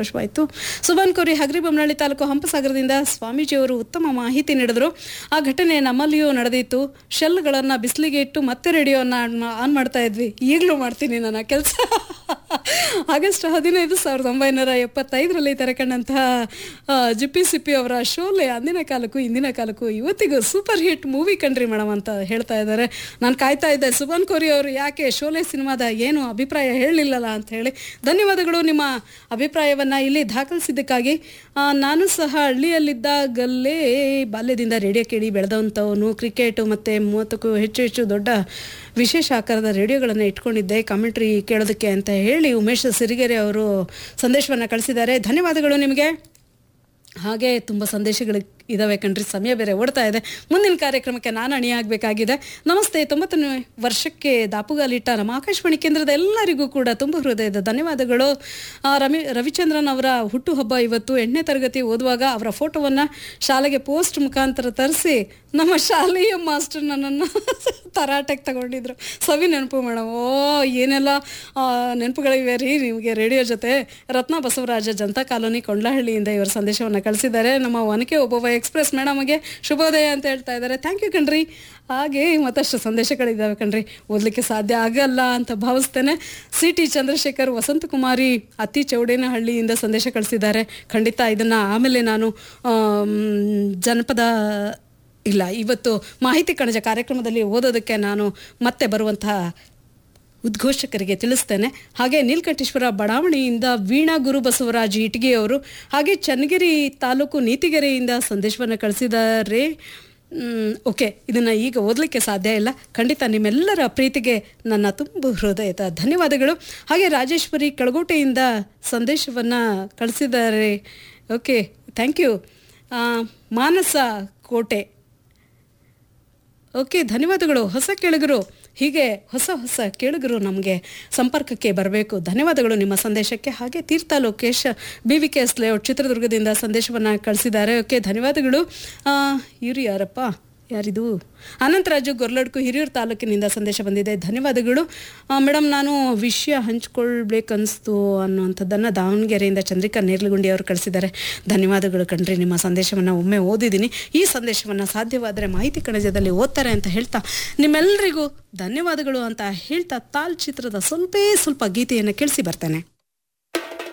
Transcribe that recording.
ಸಂತೋಷವಾಯಿತು ಸುಬಾನ್ ಕೋರಿ ಹಗರಿ ಬೊಮ್ಮನಹಳ್ಳಿ ತಾಲೂಕು ಹಂಪಸಾಗರದಿಂದ ಸ್ವಾಮೀಜಿಯವರು ಉತ್ತಮ ಮಾಹಿತಿ ನೀಡಿದ್ರು ಆ ಘಟನೆ ನಮ್ಮಲ್ಲಿಯೂ ನಡೆದಿತ್ತು ಶೆಲ್ಗಳನ್ನು ಬಿಸಿಲಿಗೆ ಇಟ್ಟು ಮತ್ತೆ ರೇಡಿಯೋನ ಆನ್ ಮಾಡ್ತಾ ಇದ್ವಿ ಈಗಲೂ ಮಾಡ್ತೀನಿ ನನ್ನ ಕೆಲಸ ಆಗಸ್ಟ್ ಹದಿನೈದು ಸಾವಿರದ ಒಂಬೈನೂರ ಎಪ್ಪತ್ತೈದರಲ್ಲಿ ತೆರೆಕಂಡಂತಹ ಆ, ಜಿಪ್ಪಿ ಸಿಪ್ಪಿ ಅವರ ಶೋಲೆ ಅಂದಿನ ಕಾಲಕ್ಕೂ ಇಂದಿನ ಕಾಲಕ್ಕೂ ಇವತ್ತಿಗೂ ಸೂಪರ್ ಹಿಟ್ ಮೂವಿ ಕಣ್ರಿ ಮೇಡಮ್ ಅಂತ ಹೇಳ್ತಾ ಇದ್ದಾರೆ ನಾನು ಕಾಯ್ತಾ ಇದ್ದೆ ಸುಬಾನ್ ಕೋರಿ ಅವರು ಯಾಕೆ ಶೋಲೆ ಸಿನಿಮಾದ ಏನು ಅಭಿಪ್ರಾಯ ಹೇಳಲಿಲ್ಲಲ್ಲ ಅಂತ ಹೇಳಿ ಧನ್ಯವಾದಗಳು ನಿಮ್ಮ ಅಭಿಪ್ರಾಯವನ್ನು ಇಲ್ಲಿ ದಾಖಲಿಸಿದ್ದಕ್ಕಾಗಿ ಆ, ನಾನು ಸಹ ಹಳ್ಳಿಯಲ್ಲಿದ್ದಾಗಲೇ ಬಾಲ್ಯದಿಂದ ರೇಡಿಯೋ ಕೇಳಿ ಬೆಳೆದಂಥವನು ಕ್ರಿಕೆಟು ಮತ್ತು ಮೂವತ್ತಕ್ಕೂ ಹೆಚ್ಚು ಹೆಚ್ಚು ದೊಡ್ಡ ವಿಶೇಷ ಆಕಾರದ ರೇಡಿಯೋಗಳನ್ನು ಇಟ್ಕೊಂಡಿದ್ದೆ ಕಾಮೆಂಟ್ರಿ ಕೇಳೋದಕ್ಕೆ ಅಂತ ಹೇಳಿ ಉಮೇಶ್ ಸಿರಿಗೆರೆ ಅವರು ಸಂದೇಶವನ್ನು ಕಳಿಸಿದ್ದಾರೆ ಧನ್ಯವಾದಗಳು ನಿಮಗೆ ಹಾಗೆ ತುಂಬ ಸಂದೇಶಗಳು ಇದಾವೆ ಕಣ್ರಿ ಸಮಯ ಬೇರೆ ಓಡ್ತಾ ಇದೆ ಮುಂದಿನ ಕಾರ್ಯಕ್ರಮಕ್ಕೆ ನಾನು ಅಣಿಯಾಗಬೇಕಾಗಿದೆ ನಮಸ್ತೆ ತೊಂಬತ್ತನೇ ವರ್ಷಕ್ಕೆ ದಾಪುಗಾಲಿಟ್ಟ ನಮ್ಮ ಆಕಾಶವಾಣಿ ಕೇಂದ್ರದ ಎಲ್ಲರಿಗೂ ಕೂಡ ತುಂಬ ಹೃದಯದ ಧನ್ಯವಾದಗಳು ಆ, ರವಿ ರವಿಚಂದ್ರನ್ ಅವರ ಹುಟ್ಟುಹಬ್ಬ ಇವತ್ತು ಎಂಟನೇ ತರಗತಿ ಓದುವಾಗ ಅವರ ಫೋಟೋವನ್ನು ಶಾಲೆಗೆ ಪೋಸ್ಟ್ ಮುಖಾಂತರ ತರಿಸಿ ನಮ್ಮ ಶಾಲೆಯ ಮಾಸ್ಟರ್ ನನ್ನನ್ನು ತರಾಟೆಗೆ ತಗೊಂಡಿದ್ರು ಸವಿ ನೆನಪು ಮೇಡಮ್ ಓ ಏನೆಲ್ಲ ಆ, ನೆನಪುಗಳಿವೆ ರೀ ನಿಮಗೆ ರೇಡಿಯೋ ಜೊತೆ ರತ್ನ ಬಸವರಾಜ ಜನತಾ ಕಾಲೋನಿ ಕೊಂಡ್ಲಹಳ್ಳಿಯಿಂದ ಇವರು ಸಂದೇಶವನ್ನು ಕಳಿಸಿದ್ದಾರೆ ನಮ್ಮ ಒನಕೆ ಒಬ್ಬೊಬ್ಬ ಎಕ್ಸ್ಪ್ರೆಸ್ ಮೇಡಮ್ಗೆ ಶುಭೋದಯ ಅಂತ ಹೇಳ್ತಾ ಇದ್ದಾರೆ ಥ್ಯಾಂಕ್ ಯು ಕಣ್ರಿ ಹಾಗೆ ಮತ್ತಷ್ಟು ಸಂದೇಶಗಳಿದ್ದಾವೆ ಕಣ್ರಿ ಓದಲಿಕ್ಕೆ ಸಾಧ್ಯ ಆಗಲ್ಲ ಅಂತ ಭಾವಿಸ್ತೇನೆ ಸಿ ಟಿ ಚಂದ್ರಶೇಖರ್ ವಸಂತಕುಮಾರಿ ಅತಿ ಚೌಡೇನಹಳ್ಳಿಯಿಂದ ಸಂದೇಶ ಕಳಿಸಿದ್ದಾರೆ ಖಂಡಿತ ಇದನ್ನು ಆಮೇಲೆ ನಾನು ಆಮ್, ಜನಪದ ಇಲ್ಲ ಇವತ್ತು ಮಾಹಿತಿ ಕಣಜ ಕಾರ್ಯಕ್ರಮದಲ್ಲಿ ಓದೋದಕ್ಕೆ ನಾನು ಮತ್ತೆ ಬರುವಂತಹ ಉದ್ಘೋಷಕರಿಗೆ ತಿಳಿಸ್ತೇನೆ ಹಾಗೆ ನೀಲಕಂಠೇಶ್ವರ ಬಡಾವಣೆಯಿಂದ ವೀಣಾ ಗುರು ಬಸವರಾಜ್ ಇಟಗಿಯವರು ಹಾಗೆ ಚನ್ನಗಿರಿ ತಾಲೂಕು ನೀತಿಗೆರೆಯಿಂದ ಸಂದೇಶವನ್ನು ಕಳಿಸಿದ್ದಾರೆ ಮ್, ಓಕೆ ಇದನ್ನು ಈಗ ಓದಲಿಕ್ಕೆ ಸಾಧ್ಯ ಇಲ್ಲ ಖಂಡಿತ ನಿಮ್ಮೆಲ್ಲರ ಪ್ರೀತಿಗೆ ನನ್ನ ತುಂಬ ಹೃದಯದ ಧನ್ಯವಾದಗಳು ಹಾಗೆ ರಾಜೇಶ್ವರಿ ಕಳಗೋಟೆಯಿಂದ ಸಂದೇಶವನ್ನು ಕಳಿಸಿದ್ದಾರೆ ಓಕೆ ಥ್ಯಾಂಕ್ ಯು ಮಾನಸ ಕೋಟೆ ಓಕೆ ಧನ್ಯವಾದಗಳು ಹೊಸ ಕೇಳುಗರು ಹೀಗೆ ಹೊಸ ಹೊಸ ಕೇಳುಗರು ನಮಗೆ ಸಂಪರ್ಕಕ್ಕೆ ಬರಬೇಕು ಧನ್ಯವಾದಗಳು ನಿಮ್ಮ ಸಂದೇಶಕ್ಕೆ ಹಾಗೆ Teertha Lokesh B V K S layout ಚಿತ್ರದುರ್ಗದಿಂದ ಸಂದೇಶವನ್ನು ಕಳಿಸಿದ್ದಾರೆ ಓಕೆ ಧನ್ಯವಾದಗಳು ಆ, ಇವ್ರು ಯಾರಪ್ಪ ಯಾರಿದು ಅನಂತರಾಜು ಗೊರ್ಲಡ್ಕು ಹಿರಿಯೂರು ತಾಲೂಕಿನಿಂದ ಸಂದೇಶ ಬಂದಿದೆ ಧನ್ಯವಾದಗಳು ಮೇಡಮ್ ನಾನು ವಿಷಯ ಹಂಚ್ಕೊಳ್ಬೇಕನ್ನಿಸ್ತು ಅನ್ನುವಂಥದ್ದನ್ನು ದಾವಣಗೆರೆಯಿಂದ ಚಂದ್ರಿಕಾ ನೇರ್ಲಗುಂಡಿ ಅವರು ಕಳಿಸಿದ್ದಾರೆ ಧನ್ಯವಾದಗಳು ಕಣ್ರಿ ನಿಮ್ಮ ಸಂದೇಶವನ್ನು ಒಮ್ಮೆ ಓದಿದ್ದೀನಿ ಈ ಸಂದೇಶವನ್ನು ಸಾಧ್ಯವಾದರೆ ಮಾಹಿತಿ ಕಣಜದಲ್ಲಿ ಓದ್ತಾರೆ ಅಂತ ಹೇಳ್ತಾ ನಿಮ್ಮೆಲ್ಲರಿಗೂ ಧನ್ಯವಾದಗಳು ಅಂತ ಹೇಳ್ತಾ ತಾಲ್ ಚಿತ್ರದ ಸ್ವಲ್ಪೇ ಸ್ವಲ್ಪ ಗೀತೆಯನ್ನು ಕೇಳಿಸಿ ಬರ್ತೇನೆ